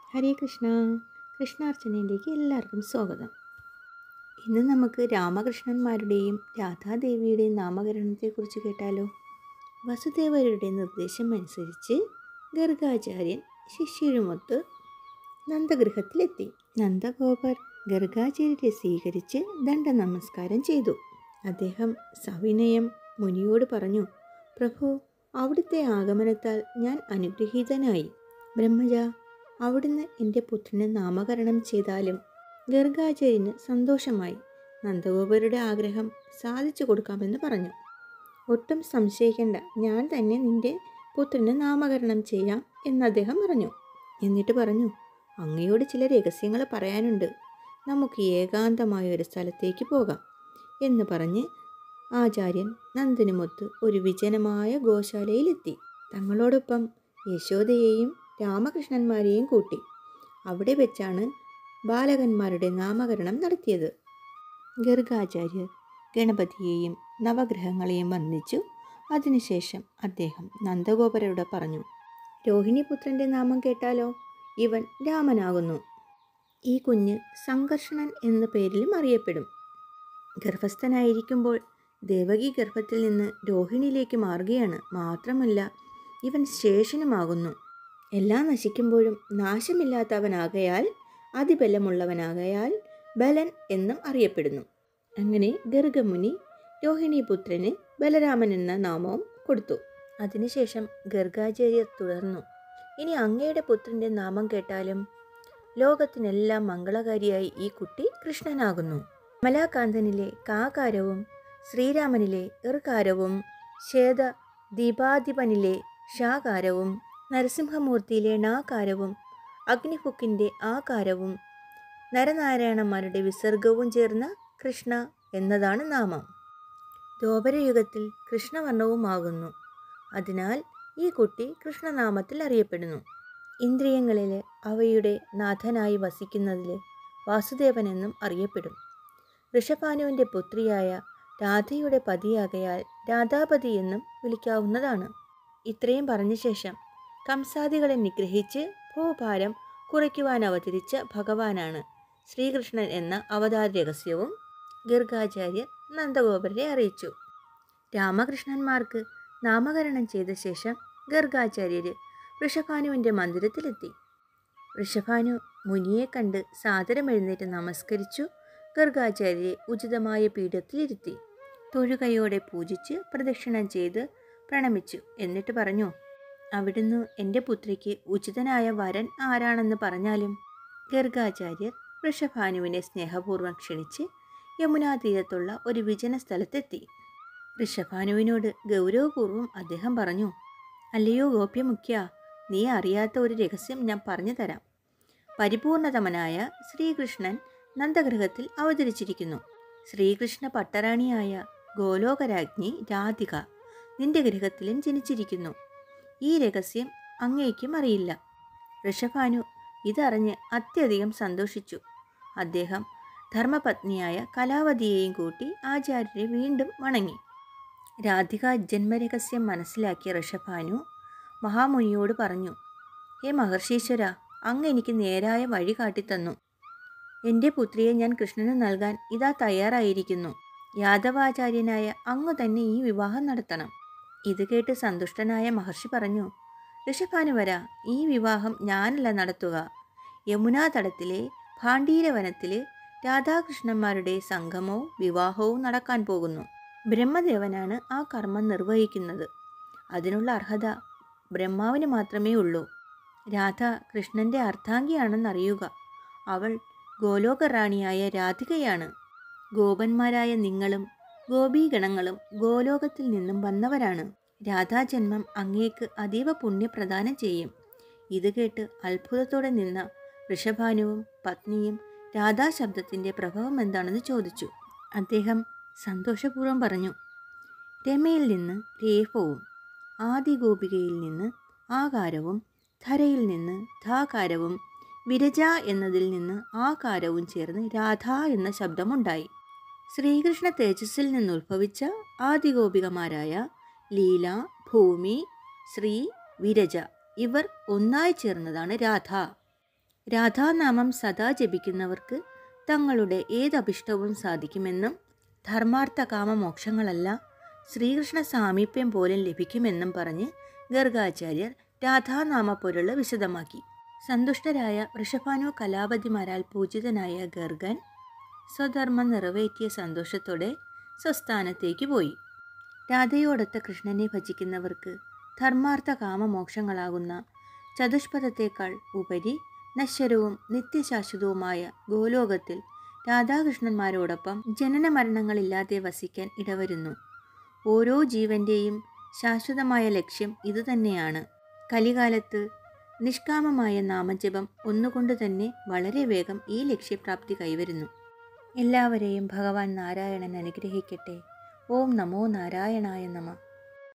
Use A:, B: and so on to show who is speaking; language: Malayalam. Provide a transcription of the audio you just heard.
A: ഹരേ കൃഷ്ണ കൃഷ്ണാർച്ചനയിലേക്ക് എല്ലാവർക്കും സ്വാഗതം ഇന്ന് നമുക്ക് രാമകൃഷ്ണന്മാരുടെയും രാധാദേവിയുടെയും നാമകരണത്തെക്കുറിച്ച് കേട്ടാലോ വസുദേവരുടെ നിർദ്ദേശം അനുസരിച്ച് ഗർഗാചാര്യൻ ശിഷ്യരുമൊത്ത് നന്ദഗൃഹത്തിലെത്തി നന്ദഗോപർ ഗർഗാചാര്യരെ സ്വീകരിച്ച് ദണ്ഡ നമസ്കാരം ചെയ്തു അദ്ദേഹം സവിനയം മുനിയോട് പറഞ്ഞു പ്രഭു അവിടുത്തെ ആഗമനത്താൽ ഞാൻ അനുഗ്രഹീതനായി ബ്രഹ്മജ അവിടുന്ന് എൻ്റെ പുത്രന് നാമകരണം ചെയ്താലും ഗർഗാചാര്യന് സന്തോഷമായി നന്ദഗോപരുടെ ആഗ്രഹം സാധിച്ചു കൊടുക്കാമെന്ന് പറഞ്ഞു ഒട്ടും സംശയിക്കേണ്ട ഞാൻ തന്നെ നിന്റെ പുത്രന് നാമകരണം ചെയ്യാം എന്ന് അദ്ദേഹം പറഞ്ഞു എന്നിട്ട് പറഞ്ഞു അങ്ങയോട് ചില രഹസ്യങ്ങൾ പറയാനുണ്ട് നമുക്ക് ഏകാന്തമായ ഒരു സ്ഥലത്തേക്ക് പോകാം എന്ന് പറഞ്ഞ് ആചാര്യൻ നന്ദനുമൊത്ത് ഒരു വിജനമായ ഗോശാലയിലെത്തി തങ്ങളോടൊപ്പം യശോദയെയും രാമകൃഷ്ണന്മാരെയും കൂട്ടി അവിടെ വെച്ചാണ് ബാലകന്മാരുടെ നാമകരണം നടത്തിയത് ഗർഗാചാര്യർ ഗണപതിയെയും നവഗ്രഹങ്ങളെയും വന്ദിച്ചു അതിനുശേഷം അദ്ദേഹം നന്ദഗോപരോട് പറഞ്ഞു രോഹിണിപുത്രൻ്റെ നാമം കേട്ടാലോ ഇവൻ രാമനാകുന്നു ഈ കുഞ്ഞ് സംഘർഷണൻ എന്ന പേരിലും അറിയപ്പെടും ഗർഭസ്ഥനായിരിക്കുമ്പോൾ ദേവകി ഗർഭത്തിൽ നിന്ന് രോഹിണിയിലേക്ക് മാറുകയാണ് മാത്രമല്ല ഇവൻ ശേഷനുമാകുന്നു എല്ലാം നശിക്കുമ്പോഴും നാശമില്ലാത്തവനാകയാൽ അതിബലമുള്ളവനാകയാൽ ബലൻ എന്നും അറിയപ്പെടുന്നു അങ്ങനെ ഗർഗമുനി രോഹിണീപുത്രന് ബലരാമൻ എന്ന നാമവും കൊടുത്തു അതിനുശേഷം ഗർഗാചാര്യർ തുടർന്നു ഇനി അങ്ങയുടെ പുത്രൻ്റെ നാമം കേട്ടാലും ലോകത്തിനെല്ലാം മംഗളകാരിയായി ഈ കുട്ടി കൃഷ്ണനാകുന്നു കമലാകാന്തനിലെ കാകാരവും ശ്രീരാമനിലെ ഇർകാരവും ശ്വേത ദീപാധിപനിലെ ഷാകാരവും നരസിംഹമൂർത്തിയിലെ ണാകാരവും അഗ്നിഫുക്കിൻ്റെ ആകാരവും നരനാരായണന്മാരുടെ വിസർഗവും ചേർന്ന കൃഷ്ണ എന്നതാണ് നാമം ദ്വാപരയുഗത്തിൽ കൃഷ്ണവർണ്ണവുമാകുന്നു അതിനാൽ ഈ കുട്ടി കൃഷ്ണനാമത്തിൽ അറിയപ്പെടുന്നു ഇന്ദ്രിയങ്ങളിൽ അവയുടെ നാഥനായി വസിക്കുന്നതിൽ വാസുദേവൻ എന്നും അറിയപ്പെടും ഋഷഭാനുവിൻ്റെ പുത്രിയായ രാധയുടെ പതിയാകയാൽ രാധാപതി എന്നും വിളിക്കാവുന്നതാണ് ഇത്രയും പറഞ്ഞ ശേഷം കംസാദികളെ നിഗ്രഹിച്ച് ഭൂഭാരം കുറയ്ക്കുവാൻ അവതരിച്ച ഭഗവാനാണ് ശ്രീകൃഷ്ണൻ എന്ന അവതാര രഹസ്യവും ഗർഗാചാര്യർ നന്ദഗോപരെ അറിയിച്ചു രാമകൃഷ്ണന്മാർക്ക് നാമകരണം ചെയ്ത ശേഷം ഗർഗാചാര്യർ ഋഷഭാനുവിൻ്റെ മന്ദിരത്തിലെത്തി ഋഷഭാനു മുനിയെ കണ്ട് സാദരം എഴുന്നേറ്റ് നമസ്കരിച്ചു ഗർഗാചാര്യരെ ഉചിതമായ പീഠത്തിലിരുത്തി തൊഴുകയോടെ പൂജിച്ച് പ്രദക്ഷിണം ചെയ്ത് പ്രണമിച്ചു എന്നിട്ട് പറഞ്ഞു അവിടുന്ന് എൻ്റെ പുത്രിക്ക് ഉചിതനായ വരൻ ആരാണെന്ന് പറഞ്ഞാലും ഗർഗാചാര്യർ ഋഷഭാനുവിനെ സ്നേഹപൂർവ്വം ക്ഷണിച്ച് യമുനാ തീരത്തുള്ള ഒരു വിജന സ്ഥലത്തെത്തി ഋഷഭാനുവിനോട് ഗൗരവപൂർവ്വം അദ്ദേഹം പറഞ്ഞു അല്ലയോ ഗോപ്യമുഖ്യ നീ അറിയാത്ത ഒരു രഹസ്യം ഞാൻ പറഞ്ഞു തരാം പരിപൂർണതമനായ ശ്രീകൃഷ്ണൻ നന്ദഗൃഹത്തിൽ അവതരിച്ചിരിക്കുന്നു ശ്രീകൃഷ്ണ പട്ടറാണിയായ ഗോലോകരാജ്ഞി രാധിക നിന്റെ ഗൃഹത്തിലും ജനിച്ചിരിക്കുന്നു ഈ രഹസ്യം അങ്ങേക്കും അറിയില്ല ഋഷഭാനു ഇതറിഞ്ഞ് അത്യധികം സന്തോഷിച്ചു അദ്ദേഹം ധർമ്മപത്നിയായ കലാവതിയെയും കൂട്ടി ആചാര്യരെ വീണ്ടും വണങ്ങി രാധിക ജന്മരഹസ്യം മനസ്സിലാക്കിയ ഋഷഭാനു മഹാമുനിയോട് പറഞ്ഞു ഹേ മഹർഷീശ്വര അങ്ങ് എനിക്ക് നേരായ വഴി കാട്ടിത്തന്നു എൻ്റെ പുത്രിയെ ഞാൻ കൃഷ്ണന് നൽകാൻ ഇതാ തയ്യാറായിരിക്കുന്നു യാദവാചാര്യനായ അങ്ങ് തന്നെ ഈ വിവാഹം നടത്തണം ഇത് കേട്ട് സന്തുഷ്ടനായ മഹർഷി പറഞ്ഞു ഋഷഭാനുവര ഈ വിവാഹം ഞാനല്ല നടത്തുക യമുനാ തടത്തിലെ ഭാണ്ഡീരവനത്തിൽ രാധാകൃഷ്ണന്മാരുടെ സംഗമവും വിവാഹവും നടക്കാൻ പോകുന്നു ബ്രഹ്മദേവനാണ് ആ കർമ്മം നിർവഹിക്കുന്നത് അതിനുള്ള അർഹത ബ്രഹ്മാവിന് മാത്രമേ ഉള്ളൂ രാധ കൃഷ്ണൻ്റെ അർദ്ധാംഗിയാണെന്നറിയുക അവൾ ഗോലോകറാണിയായ രാധികയാണ് ഗോപന്മാരായ നിങ്ങളും ഗോപീഗണങ്ങളും ഗോലോകത്തിൽ നിന്നും വന്നവരാണ് രാധാജന്മം അങ്ങേക്ക് അതീവ പുണ്യപ്രദാനം ചെയ്യും ഇത് കേട്ട് അത്ഭുതത്തോടെ നിന്ന ഋഷഭാനുവും പത്നിയും രാധാശബ്ദത്തിൻ്റെ പ്രഭാവം എന്താണെന്ന് ചോദിച്ചു അദ്ദേഹം സന്തോഷപൂർവ്വം പറഞ്ഞു രമയിൽ നിന്ന് രേഫവും ആദിഗോപികയിൽ നിന്ന് ആകാരവും ധരയിൽ നിന്ന് ധാകാരവും വിരജ എന്നതിൽ നിന്ന് ആകാരവും ചേർന്ന് രാധ എന്ന ശബ്ദമുണ്ടായി ശ്രീകൃഷ്ണ തേജസ്സിൽ നിന്നുത്ഭവിച്ച ആദിഗോപികമാരായ ലീല ഭൂമി ശ്രീ വിരജ ഇവർ ഒന്നായി ചേർന്നതാണ് രാധ രാധാനാമം സദാ ജപിക്കുന്നവർക്ക് തങ്ങളുടെ ഏതഭിഷ്ടവും സാധിക്കുമെന്നും ധർമാർത്ഥ കാമമോക്ഷങ്ങളല്ല ശ്രീകൃഷ്ണ സാമീപ്യം പോലും ലഭിക്കുമെന്നും പറഞ്ഞ് ഗർഗാചാര്യർ രാധാനാമ പൊരുള് വിശദമാക്കി സന്തുഷ്ടരായ വൃഷഭാനു കലാപതിമാരാൽ പൂജിതനായ ഗർഗൻ സ്വധർമ്മം നിറവേറ്റിയ സന്തോഷത്തോടെ സ്വസ്ഥാനത്തേക്ക് പോയി രാധയോടൊത്ത കൃഷ്ണനെ ഭജിക്കുന്നവർക്ക് ധർമാർത്ഥ കാമമോക്ഷങ്ങളാകുന്ന ചതുഷ്പഥത്തേക്കാൾ ഉപരി നശ്വരവും നിത്യശാശ്വതവുമായ ഗോലോകത്തിൽ രാധാകൃഷ്ണന്മാരോടൊപ്പം ജനന മരണങ്ങളില്ലാതെ വസിക്കാൻ ഇടവരുന്നു ഓരോ ജീവന്റെയും ശാശ്വതമായ ലക്ഷ്യം ഇതുതന്നെയാണ് കലികാലത്ത് നിഷ്കാമമായ നാമജപം ഒന്നുകൊണ്ട് തന്നെ വളരെ വേഗം ഈ ലക്ഷ്യപ്രാപ്തി കൈവരുന്നു എല്ലാവരെയും ഭഗവാൻ നാരായണൻ അനുഗ്രഹിക്കട്ടെ ഓം നമോ നാരായണായ നമ